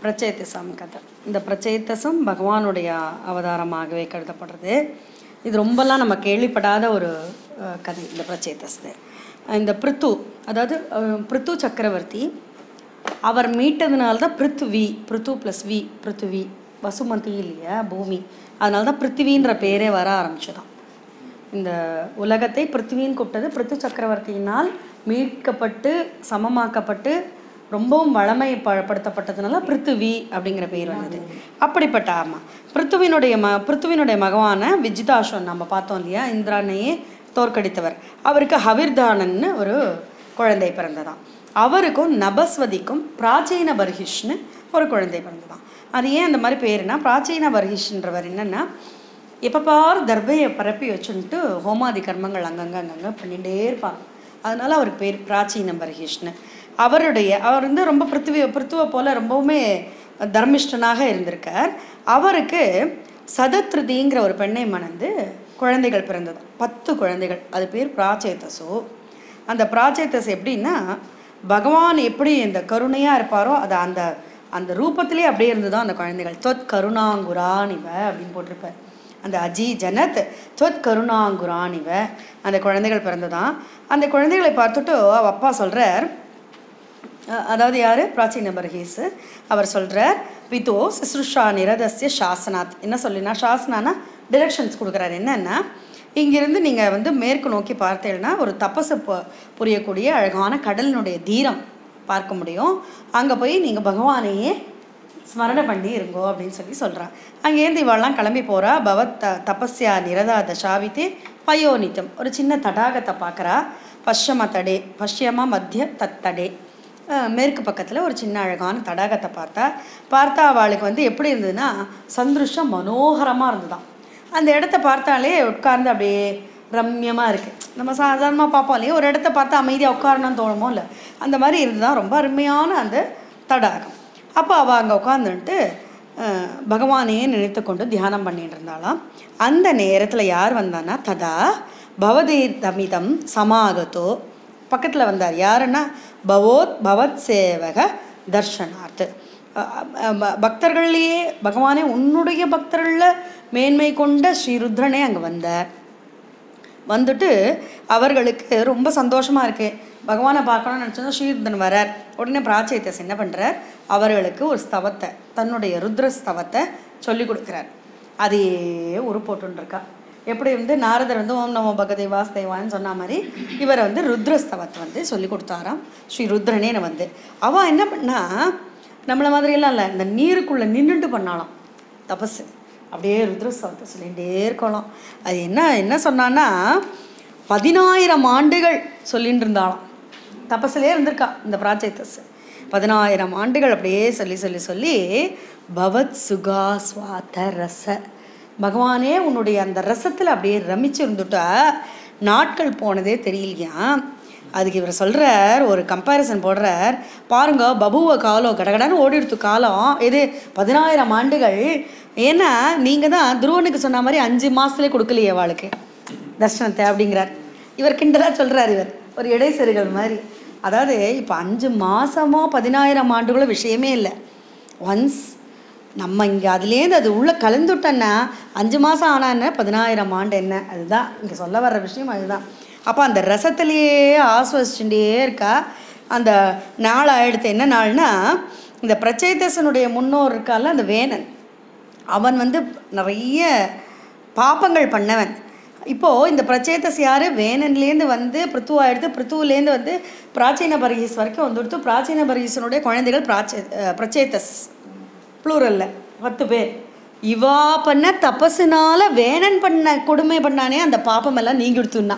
பிரச்சேத்தசம் கதை இந்த பிரச்சேத்தசம் பகவானுடைய அவதாரமாகவே கருதப்படுறது இது ரொம்பலாம் நம்ம கேள்விப்படாத ஒரு அஹ், கதை இந்த பிரச்சேத்தஸ் இந்த பிருத்து அதாவது அஹ், பிருத்து சக்கரவர்த்தி அவர் மீட்டதுனால தான் பிருத்வி பிருத்து ப்ளஸ் வி பிருத்வி வசுமதி இல்லையா பூமி அதனால தான் பிருத்திவின்ற பேரே வர ஆரம்பிச்சதாம் இந்த உலகத்தை பிருத்திவின்னு கூப்பிட்டது பிருத்து சக்கரவர்த்தியினால் மீட்கப்பட்டு சமமாக்கப்பட்டு ரொம்பவும் வளமை ப- படுத்தப்பட்டதுனால பிருத்திவி அப்படிங்கிற பேர் வந்தது அப்படிப்பட்ட ஆமாம் பிருத்துவினுடைய ம பிருத்துவினுடைய மகவான விஜிதாஸ்வன் நம்ம பார்த்தோம் இல்லையா இந்திரானையே தோற்கடித்தவர் அவருக்கு ஹவிர்தானன்னு ஒரு குழந்தை பிறந்ததாம் அவருக்கும் நபஸ்வதிக்கும் பிராச்சீன பர்ஹிஷ்னு ஒரு குழந்தை பிறந்ததாம் அது ஏன் அந்த மாதிரி பேருனா பிராச்சீன பர்ஹிஷ்ன்றவர் என்னன்னா எப்போ பார் தர்பையை பரப்பி வச்சுன்ட்டு ஹோமாதி கர்மங்கள் அங்கங்கே அங்கங்கே பண்ணிகிட்டே இருப்பாங்க அதனால அவருக்கு பேர் பிராச்சீன பர்ஹிஷ்னு அவருடைய அவர் வந்து ரொம்ப பிருத்திவி பிருத்துவை போல ரொம்பவுமே தர்மிஷ்டனாக இருந்திருக்கார் அவருக்கு சதத்ருதிங்கிற ஒரு பெண்ணை மணந்து குழந்தைகள் பிறந்தது பத்து குழந்தைகள் அது பேர் பிராச்சேதசு அந்த பிராச்சேத்தஸ் எப்படின்னா பகவான் எப்படி இந்த கருணையாக இருப்பாரோ அது அந்த அந்த ரூபத்திலே அப்படியே இருந்ததுதான் அந்த குழந்தைகள் தொத் கருணாங்குரானிவ அப்படின்னு போட்டிருப்பார் அந்த அஜி ஜனத் தொத் கருணாங்குரானிவ அந்த குழந்தைகள் பிறந்ததான் அந்த குழந்தைகளை பார்த்துட்டு அவ அப்பா சொல்கிறார் அஹ் அதாவது யார் பிராச்சீன பர்ஹீஸ் அவர் சொல்கிறார் பிதோ சிசுஷா நிரதஸ்ய சாசனாத் என்ன சொல்லினா சாசனானா டிரெக்ஷன்ஸ் கொடுக்குறாரு என்னன்னா இங்கிருந்து நீங்கள் வந்து மேற்கு நோக்கி பார்த்தீங்கன்னா ஒரு தபசு பு- புரியக்கூடிய அழகான கடலினுடைய தீரம் பார்க்க முடியும் அங்கே போய் நீங்கள் பகவானையே ஸ்மரணை பண்ணி இருங்கோ அப்படின்னு சொல்லி சொல்கிறா அங்கேருந்து இவாள்லாம் கிளம்பி போகிறா பவத் த தபஸ்யா நிரதா தசாவித்தே பயோனித்தம் ஒரு சின்ன தடாகத்தை பார்க்குறா பஷ்யம தடே பஷ்யம மத்திய தத்தடே அஹ் மேற்கு பக்கத்தில் ஒரு சின்ன அழகான தடாகத்தை பார்த்தா பார்த்தா அவளுக்கு வந்து எப்படி இருந்ததுன்னா சந்திருஷம் மனோகரமாக இருந்ததாம் அந்த இடத்த பார்த்தாலே உட்கார்ந்து அப்படியே ரம்யமாக இருக்குது நம்ம சாதாரணமாக பார்ப்போம் இல்லையா ஒரு இடத்த பார்த்தா அமைதியாக உட்காரணும்னு தோணுமோ இல்லை அந்த மாதிரி இருந்துதான் ரொம்ப அருமையான அந்த தடாகம் அப்போ அவள் அங்கே உட்காந்துட்டு பகவானையே நினைத்து கொண்டு தியானம் பண்ணிட்டு இருந்தாளாம் அந்த நேரத்தில் யார் வந்தான்னா ததா பவதே தமிதம் சமாகத்தோ பக்கத்தில் வந்தார் யாருன்னா பவோத் பவத் சேவக தர்ஷனார்த் அஹ் அஹ் ப- பக்தர்கள்லேயே பகவானே உன்னுடைய பக்தர்களில் மேன்மை கொண்ட ஸ்ரீருத்ரனே அங்கே வந்தார் வந்துட்டு அவர்களுக்கு ரொம்ப சந்தோஷமாக இருக்கு பகவானை பார்க்கணும்னு நினச்சோன்னா ஸ்ரீருத்ரன் வரார் உடனே பிராச்சைத்தஸ் என்ன பண்ணுறார் அவர்களுக்கு ஒரு ஸ்தவத்தை தன்னுடைய ருத்ர ஸ்தவத்தை சொல்லி கொடுக்குறார் அதையே உரு போட்டுருக்கா எப்படி வந்து நாரதர் வந்து ஓம் நமோ பகதே வாசுதேவான்னு சொன்ன மாதிரி இவரை வந்து ருத்ரஸ்தவத்தை வந்து சொல்லி கொடுத்தாராம் ஸ்ரீ ருத்ரனே வந்து அவள் என்ன பண்ணா நம்மளை மாதிரியெல்லாம் இல்லை இந்த நீருக்குள்ளே நின்றுட்டு பண்ணாலாம் தபசு அப்படியே ருத்ரஸ்தவத்தை சொல்லிகிட்டே இருக்கலாம் அது என்ன என்ன சொன்னான்னா பதினாயிரம் ஆண்டுகள் சொல்லிட்டு இருந்தாலாம் தபஸ்லே இருந்திருக்கா இந்த பிராச்சைத்தஸ் பதினாயிரம் ஆண்டுகள் அப்படியே சொல்லி சொல்லி சொல்லி பவத் சுகா சுவாத ரச பகவானே உன்னுடைய அந்த ரசத்தில் அப்படியே ரமிச்சு இருந்துட்டா நாட்கள் போனதே தெரியலையா அதுக்கு இவர் சொல்கிறார் ஒரு கம்பேரிசன் போடுறார் பாருங்க பபுவ காலம் கடகடன்னு ஓடிடுத்து காலம் இது பதினாயிரம் ஆண்டுகள் ஏன்னா நீங்கள் தான் துருவனுக்கு சொன்ன மாதிரி அஞ்சு மாதத்துலேயே கொடுக்கலையே அவளுக்கு தர்ஷனத்தை அப்படிங்கிறார் இவர் கிண்டலாக சொல்கிறார் இவர் ஒரு இடைசெருகள் மாதிரி அதாவது இப்போ அஞ்சு மாதமோ பதினாயிரம் ஆண்டுகளோ விஷயமே இல்லை ஒன்ஸ் நம்ம இங்கே அதுலேருந்து அது உள்ளே கலந்துட்டோன்னா அஞ்சு மாதம் ஆனா என்ன பதினாயிரம் ஆண்டு என்ன அதுதான் இங்கே சொல்ல வர்ற விஷயம் அதுதான் அப்போ அந்த ரசத்திலேயே ஆஸ்வசிச்சுட்டே இருக்கா அந்த நாள் ஆயிடுத்து என்ன நாள்னா இந்த பிரச்சேதசனுடைய முன்னோர் இருக்கால அந்த வேணன் அவன் வந்து நிறைய பாப்பங்கள் பண்ணவன் இப்போது இந்த பிரச்சேதஸ் யார் வேணன்லேருந்து வந்து பிருத்துவா எடுத்து பிருத்துவிலேருந்து வந்து பிராச்சீன பர்கீஸ் வரைக்கும் வந்துடுத்து பிராச்சீன பர்கீசனுடைய குழந்தைகள் பிராச்சே அஹ் பிரச்சேதஸ் ப்ளூரல்ல பத்து பேர் இவா பண்ண தபசுனால வேணன் பண்ண கொடுமை பண்ணானே அந்த பாப்பம் எல்லாம் நீங்கி கொடுத்துன்னா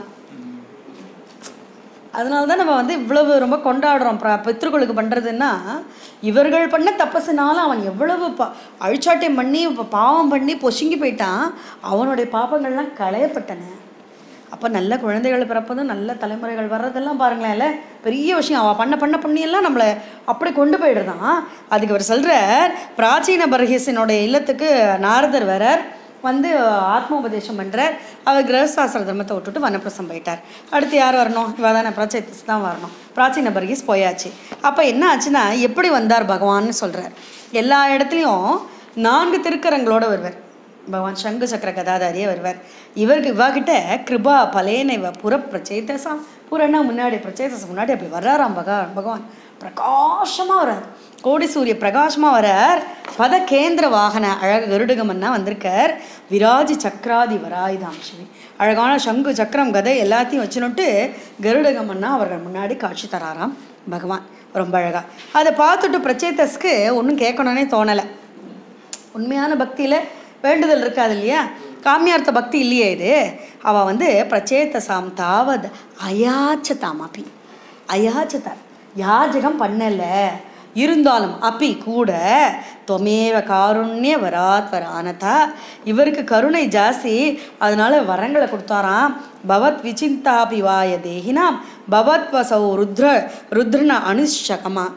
அதனால தான் நம்ம வந்து இவ்வளவு ரொம்ப கொண்டாடுறோம் பிர பித்ருக்களுக்கு பண்ணுறதுன்னா இவர்கள் பண்ண தப்பசுனால அவன் எவ்வளவு பா அழிச்சாட்டியம் பண்ணி இப்ப பாவம் பண்ணி பொசுங்கி போயிட்டான் அவனுடைய பாப்பங்கள்லாம் களையப்பட்டன அப்போ நல்ல குழந்தைகள் பிறப்பதும் நல்ல தலைமுறைகள் வர்றதெல்லாம் பாருங்களேன்ல பெரிய விஷயம் அவள் பண்ண பண்ண பண்ணியெல்லாம் நம்மளை அப்படி கொண்டு போயிடுதான் அதுக்கு அவர் சொல்கிறார் பிராச்சீன பர்ஹீசனுடைய இல்லத்துக்கு நாரதர் வரார் வந்து ஆத்மோபதேசம் பண்ணுறார் அவர் கிரகஸ்தாசிர தர்மத்தை விட்டுட்டு வனப்பிரசம் போயிட்டார் அடுத்து யார் வரணும் இவ தானே பிரச்சேத்தஸ் தான் வரணும் பிராச்சீன பர்கீஸ் போயாச்சு அப்போ என்ன ஆச்சுன்னா எப்படி வந்தார் பகவான்னு சொல்கிறார் எல்லா இடத்துலையும் நான்கு திருக்கரங்களோட வருவார் பகவான் சங்கு சக்கர கதாதாரியே வருவார் இவருக்கு இவாகிட்ட கிருபா பலேன இவ புற பிரச்சேதசாம் புறன்னா முன்னாடி பிரச்சேதசம் முன்னாடி அப்படி வர்றாராம் பகா பகவான் பிரகாசமாக வர்றார் கோடி சூரிய பிரகாசமாக வரார் பத கேந்திர வாகன அழக கருடகமன்னா வந்திருக்கார் விராஜி சக்கராதி வராயுதாம் சிவி அழகான சங்கு சக்கரம் கதை எல்லாத்தையும் வச்சுனுட்டு கருடகமன்னா அவர்கள் முன்னாடி காட்சி தராராம் பகவான் ரொம்ப அழகா அதை பார்த்துட்டு பிரச்சேதஸ்க்கு ஒன்றும் கேட்கணுன்னே தோணலை உண்மையான பக்தியில் வேண்டுதல் இருக்காது இல்லையா காமியார்த்த பக்தி இல்லையே இது அவள் வந்து பிரச்சேதசாம் தாவத் அயாச்சதாம் அப்பி அயாச்சதார் யாஜகம் பண்ணல இருந்தாலும் அப்பி கூட தொமேவ காருண்ய வராத் வரானதா இவருக்கு கருணை ஜாஸ்தி அதனால வரங்களை கொடுத்தாராம் பவத் விசிந்தாபி வாய தேகினாம் பவத் வசௌ ருத்ர ருத்ரன அனுஷகமா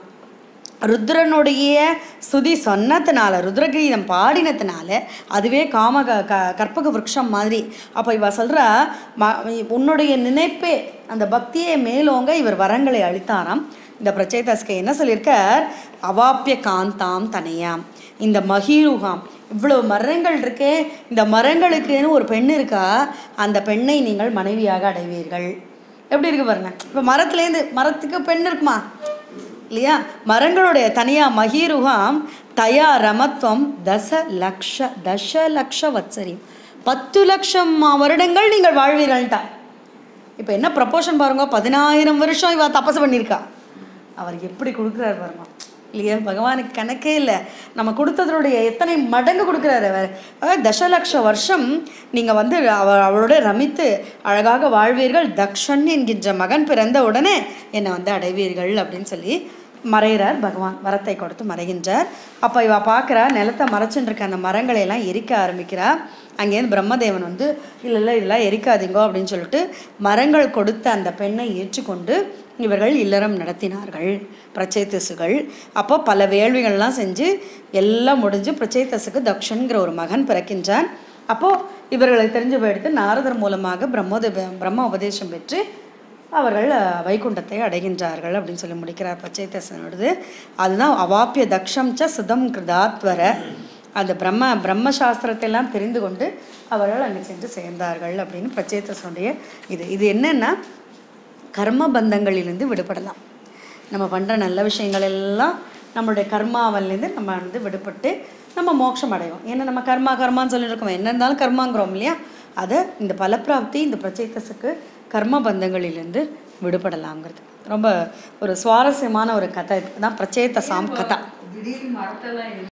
ருத்ரனுடைய ஸ்துதி சொன்னதுனால ருத்ரகீதம் பாடினதுனால அதுவே காம க க கற்பக விருட்சம் மாதிரி அப்போ இவ சொல்கிறா ம உன்னுடைய நினைப்பே அந்த பக்தியை மேலோங்க இவர் வரங்களை அளித்தாராம் இந்த பிரச்சேதஸ்க்கு என்ன சொல்லியிருக்கார் அவாப்பிய காந்தாம் தனையாம் இந்த மகீருகாம் இவ்வளவு மரங்கள் இருக்கே இந்த மரங்களுக்குன்னு ஒரு பெண் இருக்கா அந்த பெண்ணை நீங்கள் மனைவியாக அடைவீர்கள் எப்படி இருக்கு பாருங்க இப்போ மரத்துலேருந்து மரத்துக்கு பெண் இருக்குமா இல்லையா மரங்களுடைய தனியா மகீருகாம் தயா ரமத்வம் தச லக்ஷ தச லக்ஷ வத்சரியம் பத்து லட்சம் வருடங்கள் நீங்கள் வாழ்வீர்கள்ட்டா இப்போ என்ன ப்ரப்போர்ஷன் பாருங்க பதினாயிரம் வருஷம் இவ தபசு பண்ணியிருக்கா அவர் எப்படி கொடுக்குறாரு பாருங்க இல்லையா பகவானுக்கு கணக்கே இல்லை நம்ம கொடுத்ததனுடைய எத்தனை மடங்கு கொடுக்குறாரு அவர் அதாவது தசலட்ச வருஷம் நீங்கள் வந்து அவ அவளோட ரமித்து அழகாக வாழ்வீர்கள் தக்ஷன் என்கின்ற மகன் பிறந்த உடனே என்னை வந்து அடைவீர்கள் அப்படின்னு சொல்லி மறைகிறார் பகவான் வரத்தை கொடுத்து மறைகின்றார் அப்போ இவ பார்க்குறா நிலத்தை மறைச்சுட்டு இருக்க அந்த மரங்களை எல்லாம் எரிக்க ஆரம்பிக்கிறா அங்கேருந்து பிரம்மதேவன் வந்து இல்லை இல்லை இதெல்லாம் எரிக்காதீங்கோ அப்படின்னு சொல்லிட்டு மரங்கள் கொடுத்த அந்த பெண்ணை ஏற்றுக்கொண்டு இவர்கள் இல்லறம் நடத்தினார்கள் பிரச்சேத்தசுகள் அப்போ பல வேள்விகள்லாம் செஞ்சு எல்லாம் முடிஞ்சு பிரச்சேத்தசுக்கு தக்ஷன்கிற ஒரு மகன் பிறக்கின்றான் அப்போது இவர்களை தெரிஞ்சு போயிடுத்து நாரதர் மூலமாக பிரம்மோத பிரம்ம உபதேசம் பெற்று அவர்கள் அஹ், வைகுண்டத்தை அடைகின்றார்கள் அப்படின்னு சொல்லி முடிக்கிறார் பச்சைத்தசனோடது அதுதான் அவாப்பிய தக்ஷம் ச சுதம் கிருதாத்வர அந்த பிரம்ம பிரம்ம சாஸ்திரத்தை எல்லாம் தெரிந்து கொண்டு அவர்கள் அங்கே சென்று சேர்ந்தார்கள் அப்படின்னு பச்சைத்தசனுடைய இது இது என்னன்னா கர்ம பந்தங்களிலிருந்து விடுபடலாம் நம்ம பண்ணுற நல்ல விஷயங்கள் எல்லாம் நம்மளுடைய கர்மாவிலேருந்து நம்ம வந்து விடுபட்டு நம்ம மோட்சம் அடைவோம் ஏன்னா நம்ம கர்மா கர்மான்னு சொல்லிட்டு இருக்கோம் என்ன இருந்தாலும் கர்மாங்கிறோம் இல்லையா அதை இந்த பலப்பிராப்தி இந்த பிரச்சேத்தஸுக்கு கர்ம பந்தங்களிலிருந்து விடுபடலாங்கிறது ரொம்ப ஒரு சுவாரஸ்யமான ஒரு கதை தான் பிரச்சேத்தசாம் கதா திடீர்னு மரத்தெல்லாம்